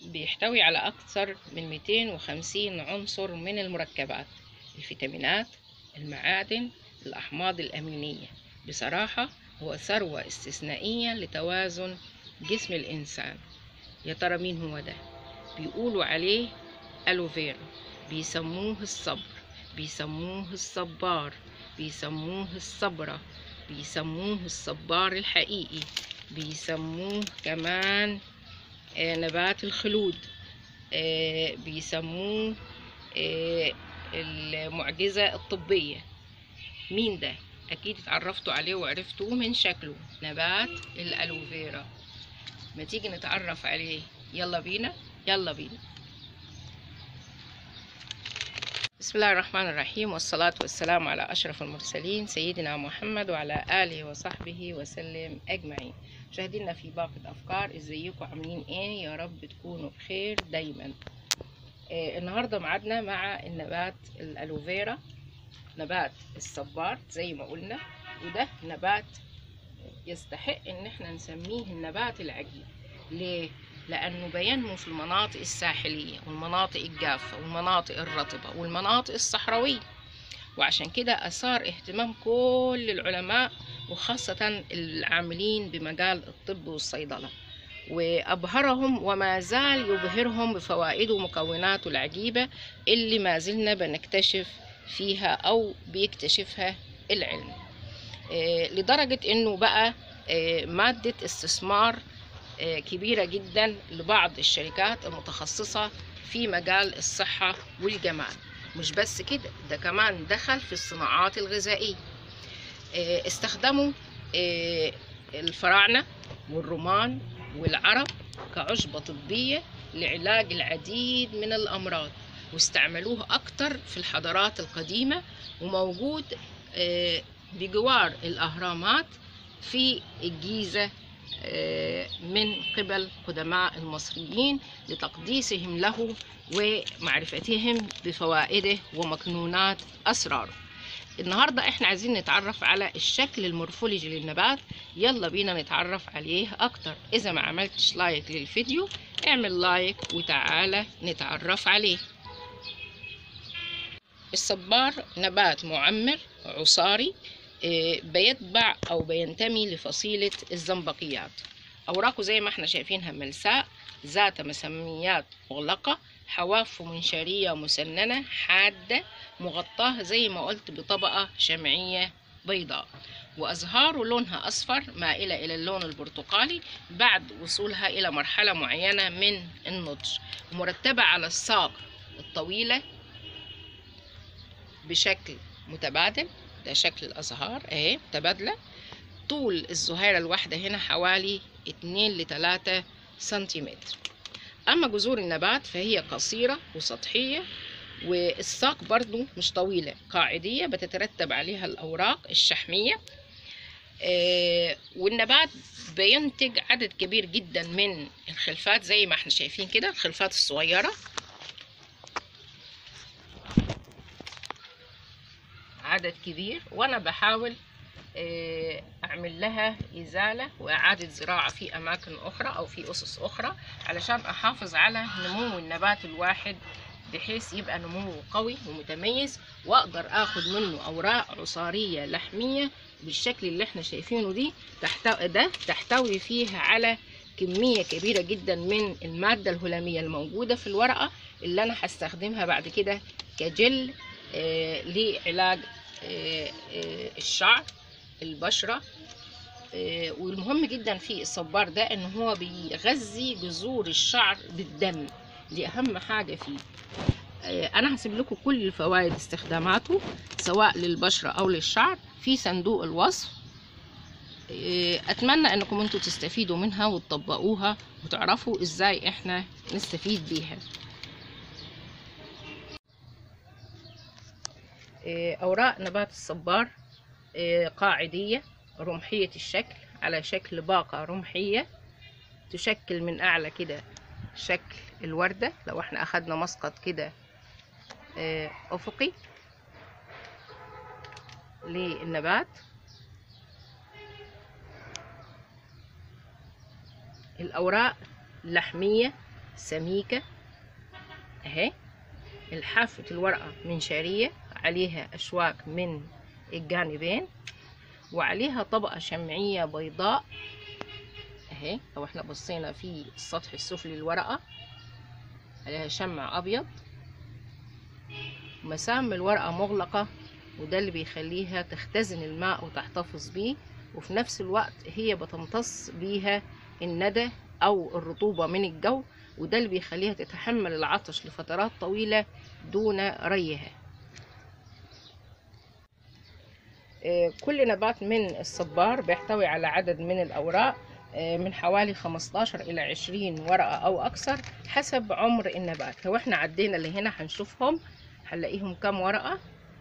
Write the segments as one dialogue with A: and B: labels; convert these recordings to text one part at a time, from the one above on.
A: بيحتوي على أكثر من 250 عنصر من المركبات الفيتامينات المعادن الأحماض الأمينية بصراحة هو ثروة استثنائية لتوازن جسم الإنسان يا ترى مين هو ده بيقولوا عليه ألوفيرا بيسموه الصبر بيسموه الصبار بيسموه الصبرة بيسموه الصبار الحقيقي بيسموه كمان آه، نبات الخلود آه، بيسموه آه، المعجزة الطبية مين ده؟ أكيد اتعرفتوا عليه وعرفتوه من شكله نبات الألوفيرا ما تيجي نتعرف عليه يلا بينا يلا بينا بسم الله الرحمن الرحيم والصلاة والسلام على أشرف المرسلين سيدنا محمد وعلى آله وصحبه وسلم أجمعين مشاهدينا في باقة أفكار ازيكم عاملين ايه يا رب تكونوا بخير دايما آه النهاردة معادنا مع النبات الألوفيرا نبات الصبار زي ما قلنا وده نبات يستحق ان احنا نسميه النبات العجيب ليه لانه بينمو في المناطق الساحليه والمناطق الجافه والمناطق الرطبه والمناطق الصحراويه وعشان كده اثار اهتمام كل العلماء وخاصه العاملين بمجال الطب والصيدله وابهرهم وما زال يبهرهم بفوائده ومكوناته العجيبه اللي ما زلنا بنكتشف فيها او بيكتشفها العلم آه، لدرجة انه بقى آه، مادة استثمار آه، كبيرة جدا لبعض الشركات المتخصصة في مجال الصحة والجمال مش بس كده ده كمان دخل في الصناعات الغذائية آه، استخدموا آه، الفراعنة والرومان والعرب كعشبة طبية لعلاج العديد من الأمراض واستعملوه أكتر في الحضارات القديمة وموجود آه، بجوار الأهرامات في الجيزة آه، من قبل قدماء المصريين لتقديسهم له ومعرفتهم بفوائده ومكنونات أسراره النهاردة احنا عايزين نتعرف على الشكل المورفولوجي للنبات يلا بينا نتعرف عليه أكتر إذا ما عملتش لايك للفيديو اعمل لايك وتعالى نتعرف عليه الصبار نبات معمر عصاري آه، بيتبع أو بينتمي لفصيلة الزنبقيات أوراقه زي ما احنا شايفينها ملساء ذات مسميات مغلقة حواف منشارية مسننة حادة مغطاة زي ما قلت بطبقة شمعية بيضاء وأزهاره لونها أصفر مائلة إلى اللون البرتقالي بعد وصولها إلى مرحلة معينة من النضج مرتبة على الساق الطويلة بشكل متبادل ده شكل الأزهار اهي متبادلة طول الزهيرة الواحدة هنا حوالي اتنين لتلاتة سنتيمتر أما جذور النبات فهي قصيرة وسطحية والساق برضو مش طويلة قاعدية بتترتب عليها الأوراق الشحمية آه، والنبات بينتج عدد كبير جدا من الخلفات زي ما احنا شايفين كده الخلفات الصغيرة عدد كبير وانا بحاول آه، اعمل لها ازاله واعاده زراعه في اماكن اخرى او في اسس اخرى علشان احافظ على نمو النبات الواحد بحيث يبقى نموه قوي ومتميز واقدر اخد منه اوراق عصاريه لحميه بالشكل اللي احنا شايفينه دي تحتوي ده تحتوي فيها على كميه كبيره جدا من الماده الهلاميه الموجوده في الورقه اللي انا هستخدمها بعد كده كجل آه، لعلاج آه، آه، الشعر البشرة آه، والمهم جدا في الصبار ده ان هو بيغذي جذور الشعر بالدم دي اهم حاجة فيه آه، انا هسيب لكم كل فوائد استخداماته سواء للبشرة او للشعر في صندوق الوصف آه، اتمنى انكم انتوا تستفيدوا منها وتطبقوها وتعرفوا ازاي احنا نستفيد بيها آه، أوراق نبات الصبار آه، قاعدية رمحية الشكل على شكل باقة رمحية تشكل من أعلى كده شكل الوردة لو احنا أخدنا مسقط كده آه، أفقي للنبات الأوراق لحمية سميكة اهي الحافة الورقة منشارية عليها أشواك من الجانبين وعليها طبقة شمعية بيضاء اهي لو احنا بصينا في السطح السفلي للورقة عليها شمع أبيض مسام الورقة مغلقة وده اللي بيخليها تختزن الماء وتحتفظ بيه وفي نفس الوقت هي بتمتص بيها الندى أو الرطوبة من الجو وده اللي بيخليها تتحمل العطش لفترات طويلة دون ريها آه، كل نبات من الصبار بيحتوي على عدد من الأوراق آه، من حوالي 15 إلى 20 ورقة أو أكثر حسب عمر النبات لو احنا عدينا اللي هنا هنشوفهم هنلاقيهم كام ورقة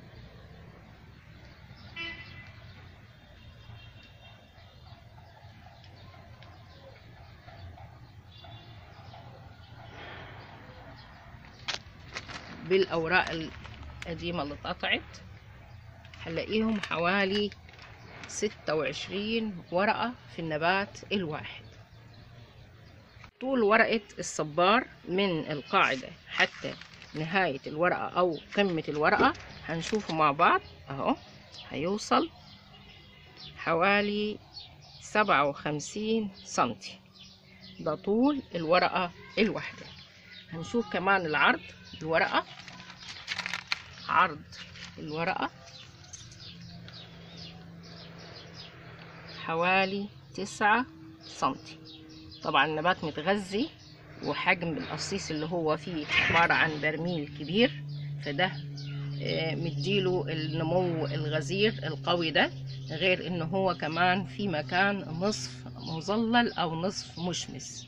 A: بالأوراق القديمة اللي اتقطعت هنلاقيهم حوالي ستة وعشرين ورقة في النبات الواحد طول ورقة الصبار من القاعدة حتى نهاية الورقة أو قمة الورقة هنشوفه مع بعض أهو هيوصل حوالي سبعة وخمسين سنتي ده طول الورقة الواحدة هنشوف كمان العرض الورقة عرض الورقة حوالي تسعة سنتي طبعا النبات متغذي وحجم القصيص اللي هو فيه عبارة عن برميل كبير فده آه، مديله النمو الغزير القوي ده غير ان هو كمان في مكان نصف مظلل او نصف مشمس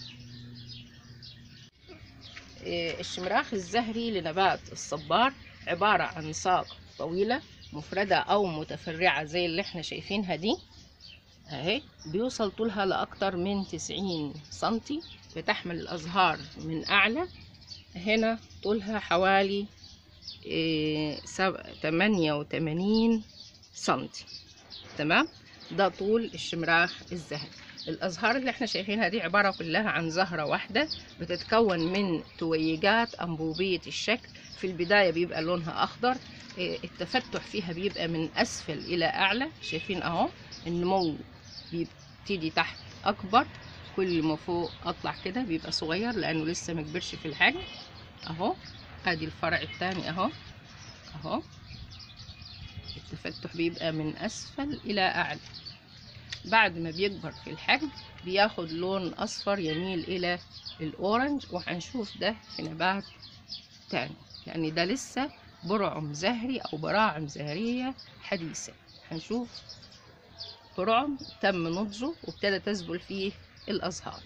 A: آه، الشمراخ الزهري لنبات الصبار عبارة عن ساق طويلة مفردة أو متفرعة زي اللي احنا شايفينها دي اهي بيوصل طولها لأكتر من تسعين سنتي بتحمل الأزهار من أعلى هنا طولها حوالي تمانية وتمانين سنتي تمام ده طول الشمراخ الزهري الأزهار اللي احنا شايفينها دي عبارة كلها عن زهرة واحدة بتتكون من تويجات أنبوبية الشكل في البداية بيبقى لونها أخضر إيه، التفتح فيها بيبقى من أسفل إلى أعلى شايفين أهو النمو بيبتدي تحت أكبر كل ما فوق أطلع كده بيبقى صغير لأنه لسه مكبرش في الحجم أهو أدي الفرع التاني أهو أهو التفتح بيبقى من أسفل إلى أعلى بعد ما بيكبر في الحجم بياخد لون أصفر يميل إلى الأورنج وهنشوف ده في نبات تاني يعني ده لسه برعم زهري أو براعم زهرية حديثة هنشوف برعم تم نضجه وابتدى تذبل فيه الأزهار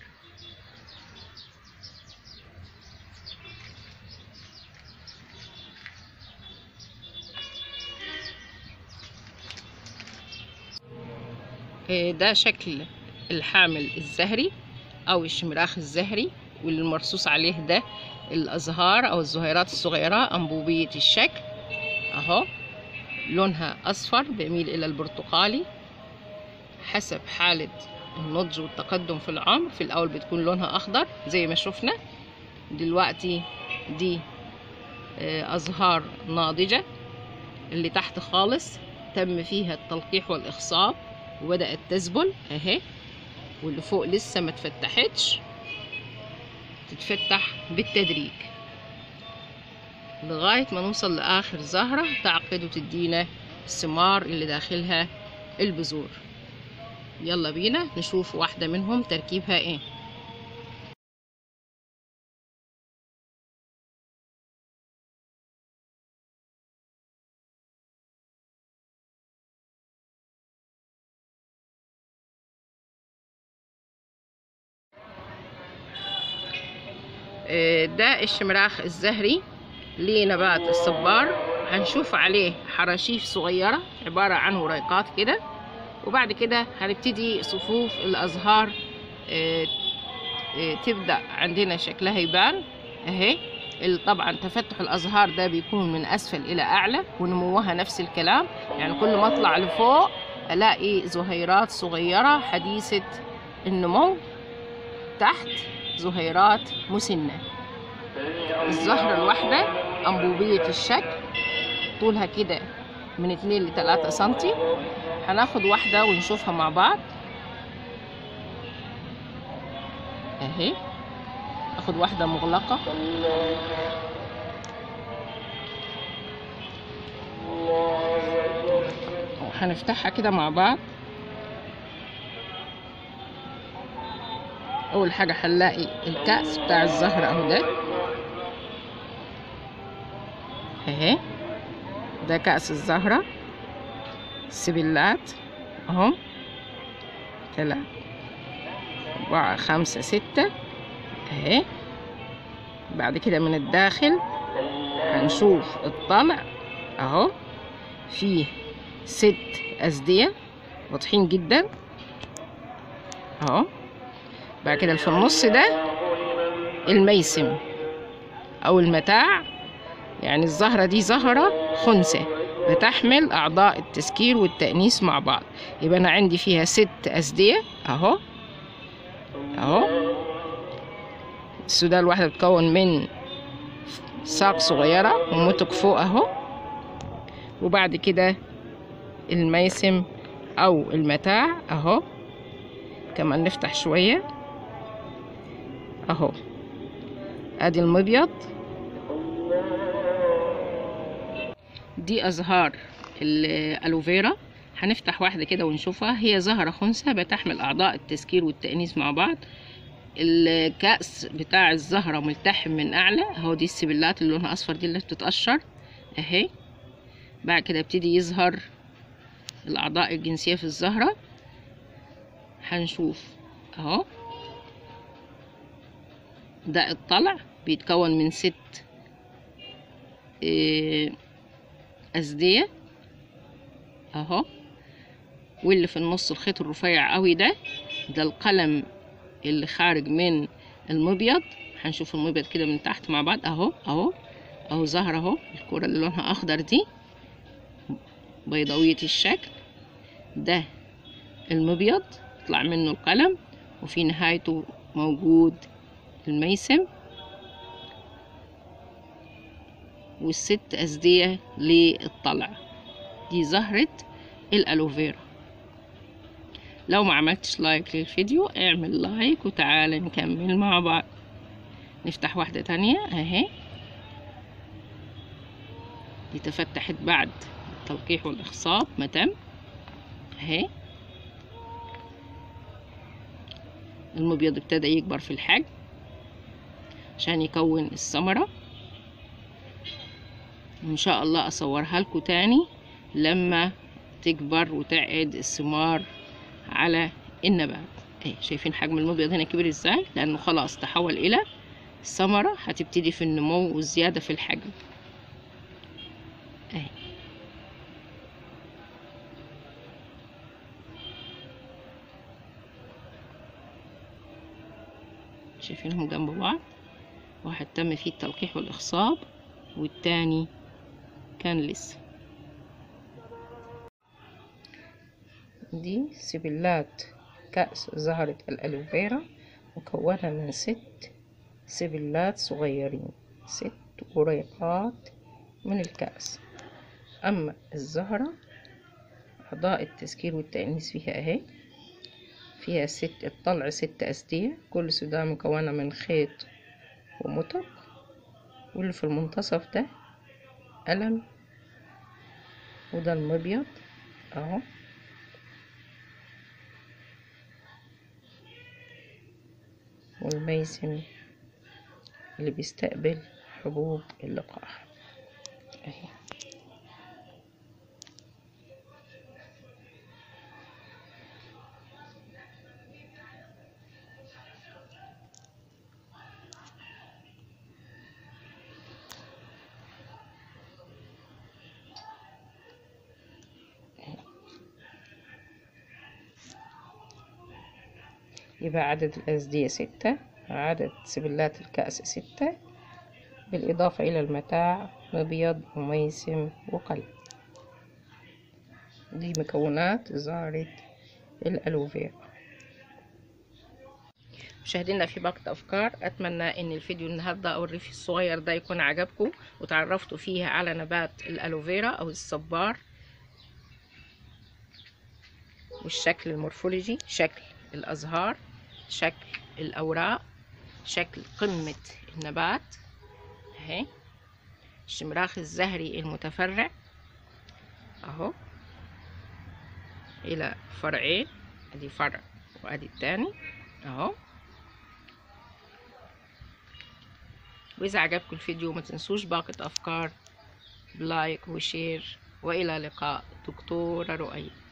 A: آه، ده شكل الحامل الزهري او الشمراخ الزهري واللي المرصوص عليه ده الازهار او الزهيرات الصغيره انبوبيه الشكل اهو لونها اصفر بيميل الى البرتقالي حسب حاله النضج والتقدم في العمر في الاول بتكون لونها اخضر زي ما شفنا دلوقتي دي آه، ازهار ناضجه اللي تحت خالص تم فيها التلقيح والاخصاب وبدأت تذبل اهي واللي فوق لسه ما اتفتحتش تتفتح بالتدريج لغاية ما نوصل لآخر زهرة تعقد وتدينا الثمار اللي داخلها البذور يلا بينا نشوف واحدة منهم تركيبها ايه آه، ده الشمراخ الزهري لنبات الصبار هنشوف عليه حراشيف صغيرة عبارة عن وريقات كده وبعد كده هنبتدي صفوف الأزهار آه، آه، تبدأ عندنا شكلها يبان اهي ال- طبعا تفتح الأزهار ده بيكون من أسفل إلى أعلى ونموها نفس الكلام يعني كل ما أطلع لفوق ألاقي زهيرات صغيرة حديثة النمو تحت زهيرات مسنة الزهرة الواحدة أنبوبية الشكل طولها كده من اتنين لتلاتة سنتي هناخد واحدة ونشوفها مع بعض اهي اخد واحدة مغلقة هنفتحها كده مع بعض اول حاجة هنلاقي الكأس بتاع الزهرة اهو ده اهي ده كأس الزهرة سبلات اهو تلاتة أربعة خمسة ستة اهي بعد كده من الداخل هنشوف الطلع اهو فيه ست أزدية واضحين جدا اهو بعد كده في النص ده الميسم او المتاع يعني الزهرة دي زهرة خنثى بتحمل أعضاء التسكير والتأنيث مع بعض يبقى أنا عندي فيها ست أزدية أهو أهو السوداء الواحدة بتكون من ساق صغيرة ومتك فوق أهو وبعد كده الميسم أو المتاع أهو كمان نفتح شوية أهو أدي المبيض دي أزهار الألوفيرا هنفتح واحدة كده ونشوفها هي زهرة خنثى بتحمل أعضاء التسكير والتأنيث مع بعض الكأس بتاع الزهرة ملتحم من أعلى أهو دي السبلات اللي لونها أصفر دي اللي بتتقشر أهي بعد كده يبتدي يظهر الأعضاء الجنسية في الزهرة هنشوف أهو ده الطلع بيتكون من ست إيه أزدية أهو واللي في النص الخيط الرفيع قوي ده ده القلم اللي خارج من المبيض هنشوف المبيض كده من تحت مع بعض اهو اهو اهو ظهر اهو الكرة اللي لونها اخضر دي بيضاوية الشكل ده المبيض يطلع منه القلم وفي نهايته موجود الميسم والست أزدية للطلع دي زهرة الألوفيرا لو ما عملتش لايك للفيديو اعمل لايك وتعالى نكمل مع بعض نفتح واحدة تانية اهي دي تفتحت بعد التلقيح والإخصاب ما تم اهي المبيض ابتدى يكبر في الحجم عشان يكون الثمرة وان شاء الله اصورها لكم تاني لما تكبر وتعقد الثمار على النبات اهي شايفين حجم المبيض هنا كبير ازاي لانه خلاص تحول الى ثمرة هتبتدي في النمو والزيادة في الحجم اهي شايفينهم جنب بعض واحد تم فيه التلقيح والإخصاب والتاني كان لسه دي سبلات كأس زهرة الألوفيرا مكونة من ست سبلات صغيرين ست وريقات من الكأس أما الزهرة أعضاء التسكير والتأنيث فيها أهي فيها ست الطلع ست أسدية كل سوداء مكونة من خيط ومتق واللي في المنتصف ده قلم وده المبيض اهو والميسم اللي بيستقبل حبوب اللقاح اهي يبقى عدد الأزدية ستة عدد سبلات الكأس ستة بالإضافة إلى المتاع مبيض وميسم وقلب دي مكونات زهرة الألوفيرا مشاهدينا في باقة أفكار أتمنى إن الفيديو النهاردة أو الريف الصغير ده يكون عجبكم وتعرفتوا فيه على نبات الألوفيرا أو الصبار والشكل المورفولوجي شكل الأزهار شكل الأوراق شكل قمة النبات اهي الشمراخ الزهري المتفرع اهو الى فرعين ادي فرع وادي التاني اهو واذا عجبكم الفيديو ما تنسوش باقة افكار بلايك وشير والى لقاء دكتورة رؤية